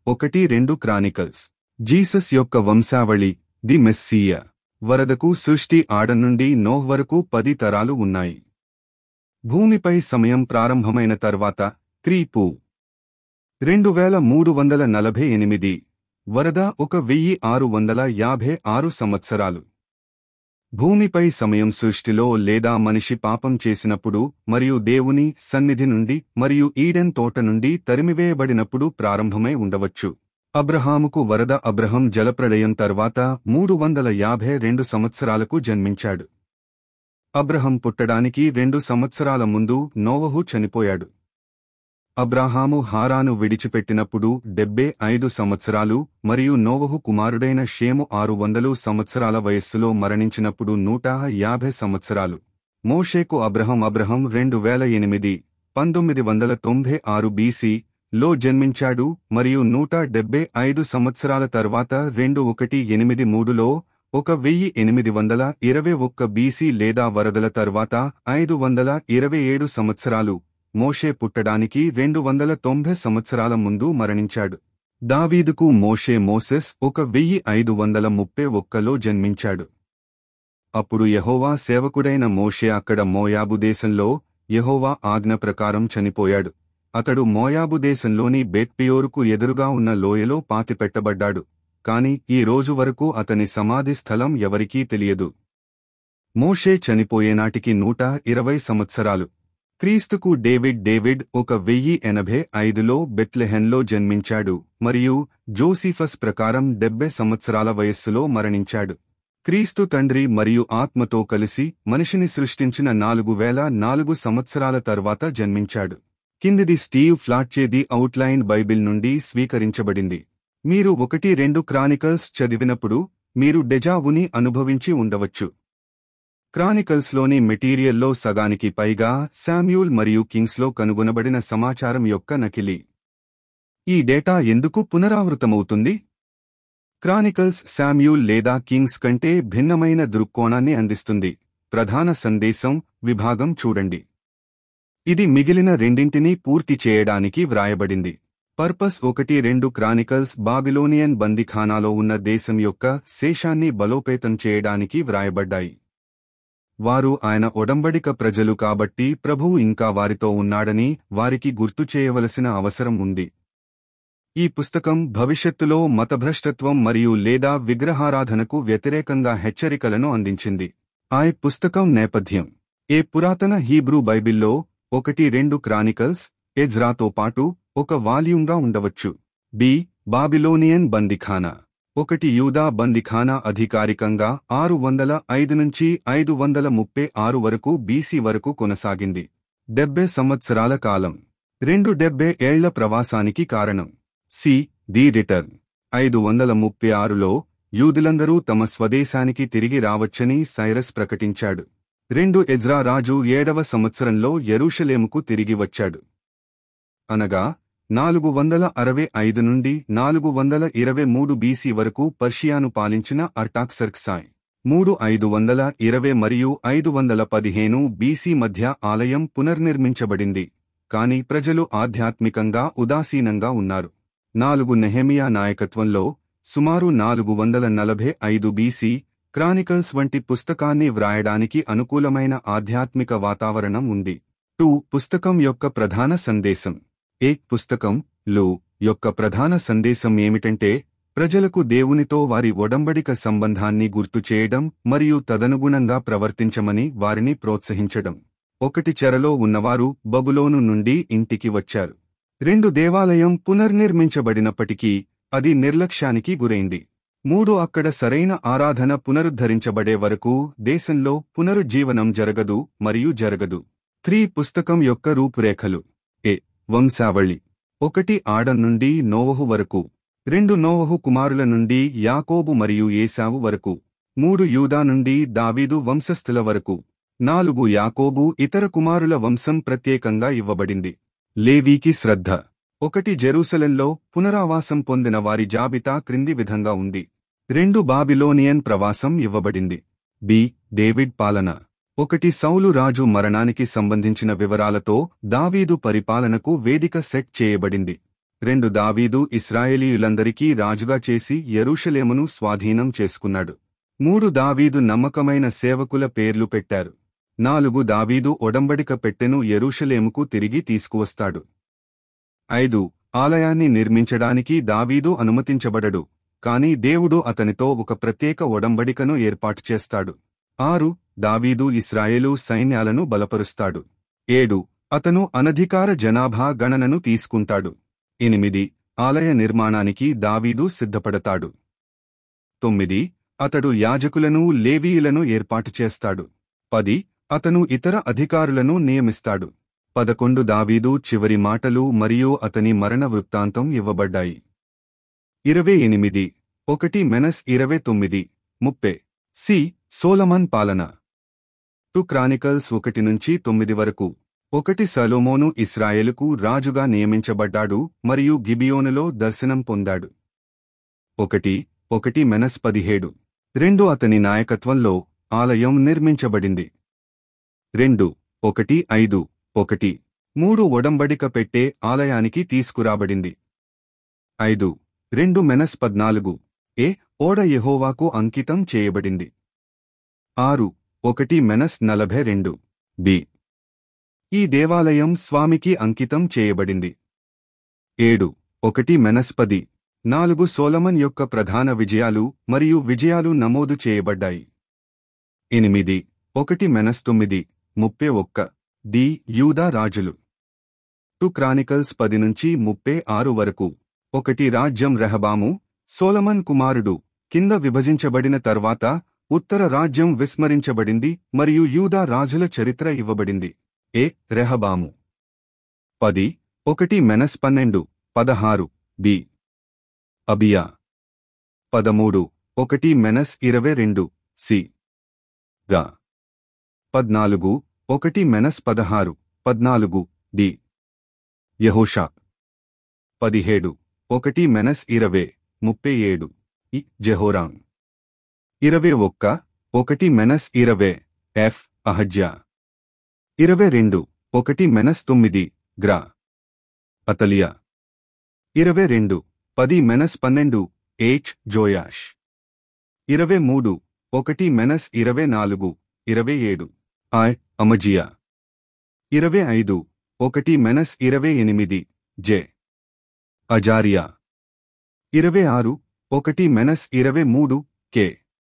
ఒకటి రెండు Chronicles Jesus యొక్క వంశావళి ది మెస్సీయ వరదకు సృష్టి ఆడ నుండి నోహ్ వరకు పది తరాలు ఉన్నాయి భూమిపై సమయం ప్రారంభమైన తర్వాత క్రీపు రెండు వేల మూడు వందల నలభై ఎనిమిది వరద ఒక వెయ్యి ఆరు వందల యాభై ఆరు సంవత్సరాలు భూమిపై సమయం సృష్టిలో లేదా మనిషి పాపం చేసినప్పుడు మరియు దేవుని సన్నిధి నుండి మరియు ఈడెన్ తోట నుండి తరిమివేయబడినప్పుడు ప్రారంభమై ఉండవచ్చు అబ్రహాముకు వరద అబ్రహం జలప్రళయం తర్వాత మూడు వందల యాభై రెండు సంవత్సరాలకు జన్మించాడు అబ్రహం పుట్టడానికి రెండు సంవత్సరాల ముందు నోవహు చనిపోయాడు అబ్రాహాము హారాను విడిచిపెట్టినప్పుడు డెబ్బే ఐదు సంవత్సరాలు మరియు నోవహు కుమారుడైన షేము ఆరు వందలు సంవత్సరాల వయస్సులో మరణించినప్పుడు నూట యాభై సంవత్సరాలు మోషేకు అబ్రహం అబ్రహం రెండు వేల ఎనిమిది పంతొమ్మిది వందల తొంభై ఆరు బీసీ లో జన్మించాడు మరియు నూట డెబ్బై ఐదు సంవత్సరాల తర్వాత రెండు ఒకటి ఎనిమిది మూడులో ఒక వెయ్యి ఎనిమిది వందల ఇరవై ఒక్క బీసీ లేదా వరదల తర్వాత ఐదు వందల ఇరవై ఏడు సంవత్సరాలు మోషే పుట్టడానికి రెండు వందల తొంభై సంవత్సరాల ముందు మరణించాడు దావీదుకు మోషే మోసెస్ ఒక వెయ్యి ఐదు వందల ముప్పై ఒక్కలో జన్మించాడు అప్పుడు యెహోవా సేవకుడైన మోషే అక్కడ మోయాబు దేశంలో యెహోవా ఆజ్ఞ ప్రకారం చనిపోయాడు అతడు మోయాబు దేశంలోని బేత్పియోరుకు ఎదురుగా ఉన్న లోయలో పాతిపెట్టబడ్డాడు కాని ఈ రోజు వరకు అతని సమాధి స్థలం ఎవరికీ తెలియదు మోషే చనిపోయేనాటికి నూట ఇరవై సంవత్సరాలు క్రీస్తుకు డేవిడ్ డేవిడ్ ఒక వెయ్యి ఎనభై ఐదులో బెత్లెహెన్లో జన్మించాడు మరియు జోసిఫస్ ప్రకారం డెబ్బై సంవత్సరాల వయస్సులో మరణించాడు క్రీస్తు తండ్రి మరియు ఆత్మతో కలిసి మనిషిని సృష్టించిన నాలుగు వేల నాలుగు సంవత్సరాల తర్వాత జన్మించాడు కిందిది స్టీవ్ ఫ్లాట్చేది అవుట్లైన్ బైబిల్ నుండి స్వీకరించబడింది మీరు ఒకటి రెండు క్రానికల్స్ చదివినప్పుడు మీరు డెజావుని అనుభవించి ఉండవచ్చు క్రానికల్స్లోని మెటీరియల్లో సగానికి పైగా శామ్యూల్ మరియు కింగ్స్లో కనుగొనబడిన సమాచారం యొక్క నకిలీ ఈ డేటా ఎందుకు పునరావృతమవుతుంది క్రానికల్స్ శామ్యూల్ లేదా కింగ్స్ కంటే భిన్నమైన దృక్కోణాన్ని అందిస్తుంది ప్రధాన సందేశం విభాగం చూడండి ఇది మిగిలిన రెండింటినీ పూర్తి చేయడానికి వ్రాయబడింది పర్పస్ ఒకటి రెండు క్రానికల్స్ బాబిలోనియన్ బందిఖానాలో ఉన్న దేశం యొక్క శేషాన్ని బలోపేతం చేయడానికి వ్రాయబడ్డాయి వారు ఆయన ఒడంబడిక ప్రజలు కాబట్టి ప్రభువు ఇంకా వారితో ఉన్నాడని వారికి గుర్తు చేయవలసిన అవసరం ఉంది ఈ పుస్తకం భవిష్యత్తులో మతభ్రష్టత్వం మరియు లేదా విగ్రహారాధనకు వ్యతిరేకంగా హెచ్చరికలను అందించింది ఆయ్ పుస్తకం నేపథ్యం ఏ పురాతన హీబ్రూ బైబిల్లో ఒకటి రెండు క్రానికల్స్ ఎజ్రాతో పాటు ఒక వాల్యూమ్గా ఉండవచ్చు బి బాబిలోనియన్ బందిఖానా ఒకటి యూదా బందిఖానా అధికారికంగా ఆరు వందల ఐదు నుంచి ఐదు వందల ముప్పై ఆరు వరకు బీసీ వరకు కొనసాగింది డెబ్బై సంవత్సరాల కాలం రెండు డెబ్బై ఏళ్ల ప్రవాసానికి కారణం సి ది రిటర్న్ ఐదు వందల ముప్పై ఆరులో యూదులందరూ తమ స్వదేశానికి తిరిగి రావచ్చని సైరస్ ప్రకటించాడు రెండు ఎజ్రా రాజు ఏడవ సంవత్సరంలో యెరూషలేముకు తిరిగి వచ్చాడు అనగా నాలుగు వందల అరవై ఐదు నుండి నాలుగు వందల ఇరవై మూడు బీసీ వరకు పర్షియాను పాలించిన అర్టాక్సర్క్సాయ్ మూడు ఐదు వందల ఇరవై మరియు ఐదు వందల పదిహేను బీసీ మధ్య ఆలయం పునర్నిర్మించబడింది కాని ప్రజలు ఆధ్యాత్మికంగా ఉదాసీనంగా ఉన్నారు నాలుగు నెహెమియా నాయకత్వంలో సుమారు నాలుగు వందల నలభై ఐదు బీసీ క్రానికల్స్ వంటి పుస్తకాన్ని వ్రాయడానికి అనుకూలమైన ఆధ్యాత్మిక వాతావరణం ఉంది టూ పుస్తకం యొక్క ప్రధాన సందేశం ఏ పుస్తకం లో యొక్క ప్రధాన సందేశం ఏమిటంటే ప్రజలకు దేవునితో వారి ఒడంబడిక సంబంధాన్ని గుర్తు చేయడం మరియు తదనుగుణంగా ప్రవర్తించమని వారిని ప్రోత్సహించడం ఒకటి చెరలో ఉన్నవారు బబులోను నుండి ఇంటికి వచ్చారు రెండు దేవాలయం పునర్నిర్మించబడినప్పటికీ అది నిర్లక్ష్యానికి గురైంది మూడు అక్కడ సరైన ఆరాధన పునరుద్ధరించబడే వరకు దేశంలో పునరుజ్జీవనం జరగదు మరియు జరగదు త్రీ పుస్తకం యొక్క రూపురేఖలు ఏ వంశావళి ఒకటి ఆడ నుండి నోవహు వరకు రెండు నోవహు కుమారుల నుండి యాకోబు మరియు ఏశావు వరకు మూడు యూదా నుండి దావీదు వంశస్థుల వరకు నాలుగు యాకోబు ఇతర కుమారుల వంశం ప్రత్యేకంగా ఇవ్వబడింది లేవీకి శ్రద్ధ ఒకటి జెరూసలంలో పునరావాసం పొందిన వారి జాబితా క్రింది విధంగా ఉంది రెండు బాబిలోనియన్ ప్రవాసం ఇవ్వబడింది బి డేవిడ్ పాలన ఒకటి సౌలు రాజు మరణానికి సంబంధించిన వివరాలతో దావీదు పరిపాలనకు వేదిక సెట్ చేయబడింది రెండు దావీదు ఇస్రాయేలీయులందరికీ రాజుగా చేసి యెరూషలేమును స్వాధీనం చేసుకున్నాడు మూడు దావీదు నమ్మకమైన సేవకుల పేర్లు పెట్టారు నాలుగు దావీదు ఒడంబడిక పెట్టెను యెరూషలేముకు తిరిగి తీసుకువస్తాడు ఐదు ఆలయాన్ని నిర్మించడానికి దావీదు అనుమతించబడడు కాని దేవుడు అతనితో ఒక ప్రత్యేక ఒడంబడికను ఏర్పాటు చేస్తాడు ఆరు దావీదు ఇస్రాయేలు సైన్యాలను బలపరుస్తాడు ఏడు అతను అనధికార జనాభా గణనను తీసుకుంటాడు ఎనిమిది ఆలయ నిర్మాణానికి దావీదు సిద్ధపడతాడు తొమ్మిది అతడు యాజకులను లేవీయులను ఏర్పాటు చేస్తాడు పది అతను ఇతర అధికారులను నియమిస్తాడు పదకొండు దావీదు చివరి మాటలు మరియు అతని మరణ వృత్తాంతం ఇవ్వబడ్డాయి ఇరవై ఎనిమిది ఒకటి మెనస్ ఇరవై తొమ్మిది ముప్పై సి సోలమన్ పాలన టు క్రానికల్స్ ఒకటి నుంచి తొమ్మిది వరకు ఒకటి సలోమోను ఇస్రాయేలుకు రాజుగా నియమించబడ్డాడు మరియు గిబియోనులో దర్శనం పొందాడు ఒకటి ఒకటి మెనస్ పదిహేడు రెండు అతని నాయకత్వంలో ఆలయం నిర్మించబడింది రెండు ఒకటి ఐదు ఒకటి మూడు ఒడంబడిక పెట్టే ఆలయానికి తీసుకురాబడింది ఐదు రెండు మెనస్ పద్నాలుగు ఏ ఓడ యెహోవాకు అంకితం చేయబడింది ఆరు ఒకటి మెనస్ నలభై రెండు బి ఈ దేవాలయం స్వామికి అంకితం చేయబడింది ఏడు ఒకటి మెనస్ పది నాలుగు సోలమన్ యొక్క ప్రధాన విజయాలు మరియు విజయాలు నమోదు చేయబడ్డాయి ఎనిమిది ఒకటి మెనస్ తొమ్మిది ముప్పై ఒక్క ది యూదా రాజులు టు క్రానికల్స్ పది నుంచి ముప్పై ఆరు వరకు ఒకటి రాజ్యం రెహబాము సోలమన్ కుమారుడు కింద విభజించబడిన తర్వాత ఉత్తర రాజ్యం విస్మరించబడింది మరియు యూదా రాజుల చరిత్ర ఇవ్వబడింది ఏ రెహబాము పది ఒకటి మెనస్ పన్నెండు పదహారు బి అబియా పదమూడు ఒకటి మెనస్ ఇరవై రెండు సి గా పద్నాలుగు ఒకటి మెనస్ పదహారు పద్నాలుగు డి యహోషా పదిహేడు ఒకటి మెనస్ ఇరవై ముప్పై ఏడు ఇ జెహోరాంగ్ ఇరవై ఒక్క ఒకటి మెనస్ ఇరవై ఎఫ్ అహజ్యా ఇరవై రెండు ఒకటి మెనస్ తొమ్మిది గ్రా అతలియా ఇరవై రెండు పది మెనస్ పన్నెండు ఎయిట్ జోయాష్ ఇరవై మూడు ఒకటి మెనస్ ఇరవై నాలుగు ఇరవై ఏడు ఆయ్ అమజియా ఇరవై ఐదు ఒకటి మెనస్ ఇరవై ఎనిమిది జె అజారియా ఇరవై ఆరు ఒకటి మెనస్ ఇరవై మూడు కె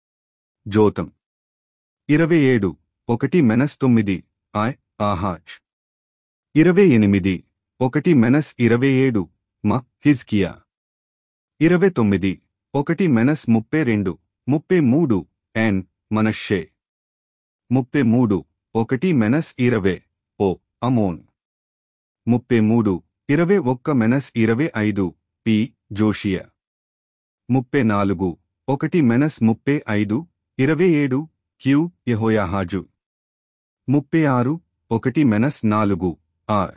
జోతం ఇరవై ఏడు ఒకటి మెనస్ తొమ్మిది ఆయ్ ఆహాజ్ ఇరవై ఎనిమిది ఒకటి మెనస్ ఇరవై ఏడు మ హిజ్కియా ఇరవై తొమ్మిది ఒకటి మెనస్ ముప్పై రెండు ముప్పై మూడు ఎన్ మనషే ముప్పై మూడు ఒకటి మెనస్ ఇరవై ఓ అమోన్ ముప్పై మూడు ఇరవై ఒక్క మెనస్ ఇరవై ఐదు పి జోషియా ముప్పై నాలుగు ఒకటి మెనస్ ముప్పై ఐదు ఇరవై ఏడు క్యూ యెహోయాహాజు ముప్పై ఆరు ఒకటి మెనస్ నాలుగు ఆర్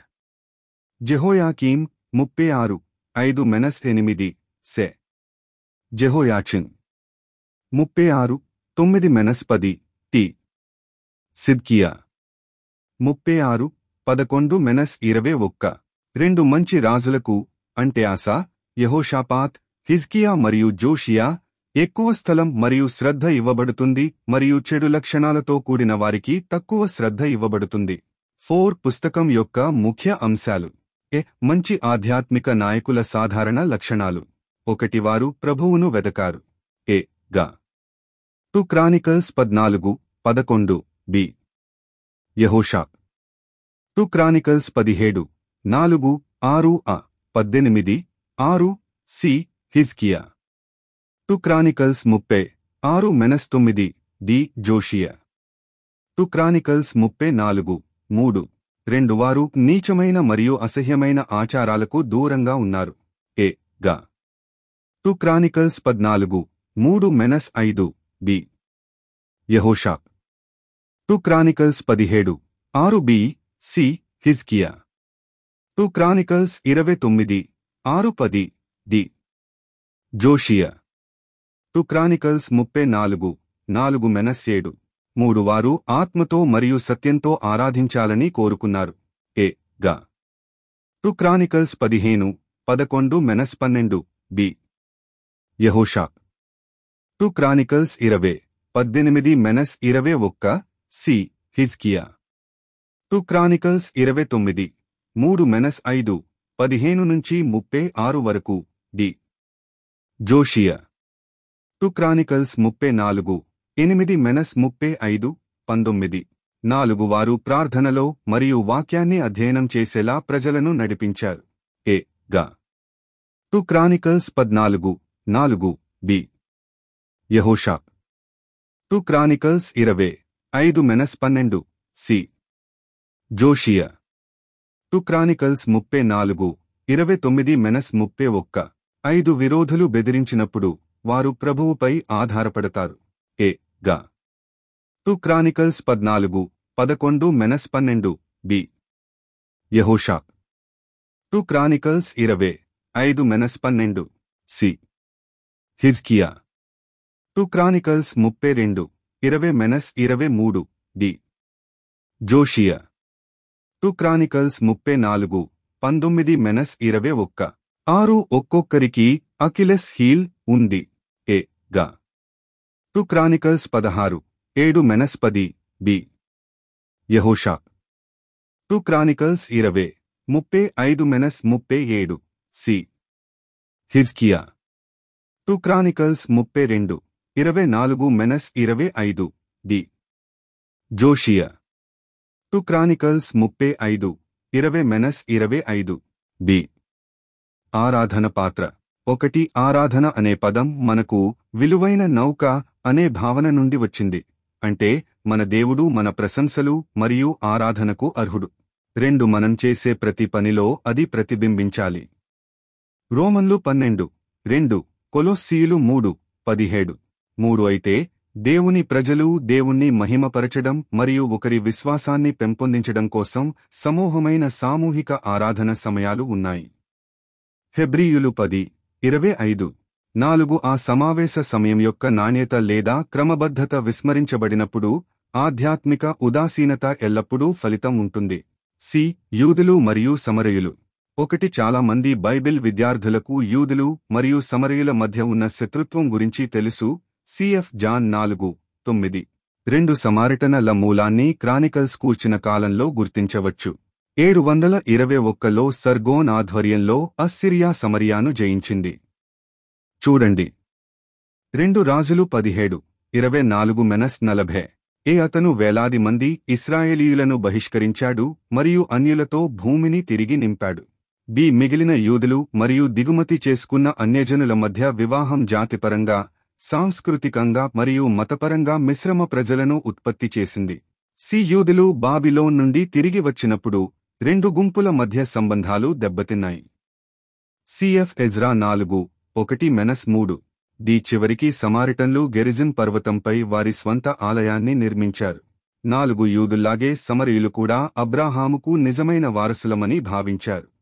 జెహోయాకీం ముప్పై ఆరు ఐదు మెనస్ ఎనిమిది సె జెహోయాచిన్ ముప్పై ఆరు తొమ్మిది మెనస్ పది టి సిద్కియా ముప్పై ఆరు పదకొండు మెనస్ ఇరవై ఒక్క రెండు మంచి రాజులకు అంటే ఆసా యహోషాపాత్ హిజ్కియా మరియు జోషియా ఎక్కువ స్థలం మరియు శ్రద్ధ ఇవ్వబడుతుంది మరియు చెడు లక్షణాలతో కూడిన వారికి తక్కువ శ్రద్ధ ఇవ్వబడుతుంది ఫోర్ పుస్తకం యొక్క ముఖ్య అంశాలు ఎ మంచి ఆధ్యాత్మిక నాయకుల సాధారణ లక్షణాలు ఒకటి వారు ప్రభువును వెదకారు ఏ గా టు క్రానికల్స్ పద్నాలుగు పదకొండు బి యహోషా టు క్రానికల్స్ పదిహేడు నాలుగు ఆరు అ పద్దెనిమిది ఆరు సి హిజ్కియా టు క్రానికల్స్ ముప్పై ఆరు మెనస్ తొమ్మిది డి జోషియా టు క్రానికల్స్ ముప్పై నాలుగు మూడు రెండు వారు నీచమైన మరియు అసహ్యమైన ఆచారాలకు దూరంగా ఉన్నారు ఏ గా టు క్రానికల్స్ పద్నాలుగు మూడు మెనస్ ఐదు బి యహోషా టు క్రానికల్స్ పదిహేడు ఆరు బి సి హిజ్కియా టు క్రానికల్స్ ఇరవై తొమ్మిది ఆరు పది డి జోషియా టు క్రానికల్స్ ముప్పై నాలుగు నాలుగు మెనస్ ఏడు మూడు వారు ఆత్మతో మరియు సత్యంతో ఆరాధించాలని కోరుకున్నారు ఏ గా టు క్రానికల్స్ పదిహేను పదకొండు మెనస్ పన్నెండు బి యహోషా టు క్రానికల్స్ ఇరవై పద్దెనిమిది మెనస్ ఇరవై ఒక్క సి హిజ్కియా టు క్రానికల్స్ ఇరవై తొమ్మిది మూడు మెనస్ ఐదు పదిహేను నుంచి ముప్పై ఆరు వరకు డి జోషియా టు క్రానికల్స్ ముప్పై నాలుగు ఎనిమిది మెనస్ ముప్పై ఐదు పంతొమ్మిది నాలుగు వారు ప్రార్థనలో మరియు వాక్యాన్ని అధ్యయనం చేసేలా ప్రజలను నడిపించారు ఏ గా టు క్రానికల్స్ పద్నాలుగు నాలుగు బి యహోషా టు క్రానికల్స్ ఇరవై ఐదు మెనస్ పన్నెండు సి జోషియా టు క్రానికల్స్ ముప్పై నాలుగు ఇరవై తొమ్మిది మెనస్ ముప్పై ఒక్క ఐదు విరోధులు బెదిరించినప్పుడు వారు ప్రభువుపై ఆధారపడతారు ఏ గా టు క్రానికల్స్ పద్నాలుగు పదకొండు మెనస్ పన్నెండు బి యహోషా టు క్రానికల్స్ ఇరవై ఐదు మెనస్ పన్నెండు సి హిజ్కియా టు క్రానికల్స్ ముప్పై రెండు ఇరవై మెనస్ ఇరవై మూడు డి జోషియా టు క్రానికల్స్ ముప్పై నాలుగు పంతొమ్మిది మెనస్ ఇరవై ఒక్క ఆరు ఒక్కొక్కరికి అకిలెస్ హీల్ ఉంది ఏ గా టు క్రానికల్స్ పదహారు ఏడు మెనస్ పది బి యహోషా టు క్రానికల్స్ ఇరవై ముప్పై ఐదు మెనస్ ముప్పై ఏడు సి హిజ్కియా టు క్రానికల్స్ ముప్పై రెండు ఇరవై నాలుగు మెనస్ ఇరవై ఐదు డి జోషియా టు క్రానికల్స్ ముప్పై ఐదు ఇరవై మెనస్ ఇరవై ఐదు బి ఆరాధన పాత్ర ఒకటి ఆరాధన అనే పదం మనకు విలువైన నౌక అనే భావన నుండి వచ్చింది అంటే మన దేవుడు మన ప్రశంసలు మరియు ఆరాధనకు అర్హుడు రెండు మనం చేసే ప్రతి పనిలో అది ప్రతిబింబించాలి రోమన్లు పన్నెండు రెండు కొలోస్సీయులు మూడు పదిహేడు మూడు అయితే దేవుని ప్రజలు దేవుణ్ణి మహిమపరచడం మరియు ఒకరి విశ్వాసాన్ని పెంపొందించడం కోసం సమూహమైన సామూహిక ఆరాధన సమయాలు ఉన్నాయి హెబ్రీయులు పది ఇరవై ఐదు నాలుగు ఆ సమావేశ సమయం యొక్క నాణ్యత లేదా క్రమబద్ధత విస్మరించబడినప్పుడు ఆధ్యాత్మిక ఉదాసీనత ఎల్లప్పుడూ ఫలితం ఉంటుంది సి యూదులు మరియు సమరయులు ఒకటి చాలా మంది బైబిల్ విద్యార్థులకు యూదులు మరియు సమరయుల మధ్య ఉన్న శత్రుత్వం గురించి తెలుసు సిఎఫ్ జాన్ నాలుగు తొమ్మిది రెండు సమారిటనల మూలాన్ని క్రానికల్స్ కూర్చిన కాలంలో గుర్తించవచ్చు ఏడు వందల ఇరవై ఒక్కలో సర్గోన్ ఆధ్వర్యంలో అస్సిరియా సమరియాను జయించింది చూడండి రెండు రాజులు పదిహేడు ఇరవై నాలుగు మెనస్ నలభై ఏ అతను వేలాది మంది ఇస్రాయేలీయులను బహిష్కరించాడు మరియు అన్యులతో భూమిని తిరిగి నింపాడు బి మిగిలిన యూదులు మరియు దిగుమతి చేసుకున్న అన్యజనుల మధ్య వివాహం జాతిపరంగా సాంస్కృతికంగా మరియు మతపరంగా మిశ్రమ ప్రజలను ఉత్పత్తి చేసింది సి యూదులు బాబిలోన్ నుండి తిరిగి వచ్చినప్పుడు రెండు గుంపుల మధ్య సంబంధాలు దెబ్బతిన్నాయి సిఎఫ్ ఎజ్రా నాలుగు ఒకటి మెనస్ మూడు ది చివరికి సమారిటన్లు గెరిజిన్ పర్వతంపై వారి స్వంత ఆలయాన్ని నిర్మించారు నాలుగు యూదుల్లాగే సమరయులు కూడా అబ్రాహాముకు నిజమైన వారసులమని భావించారు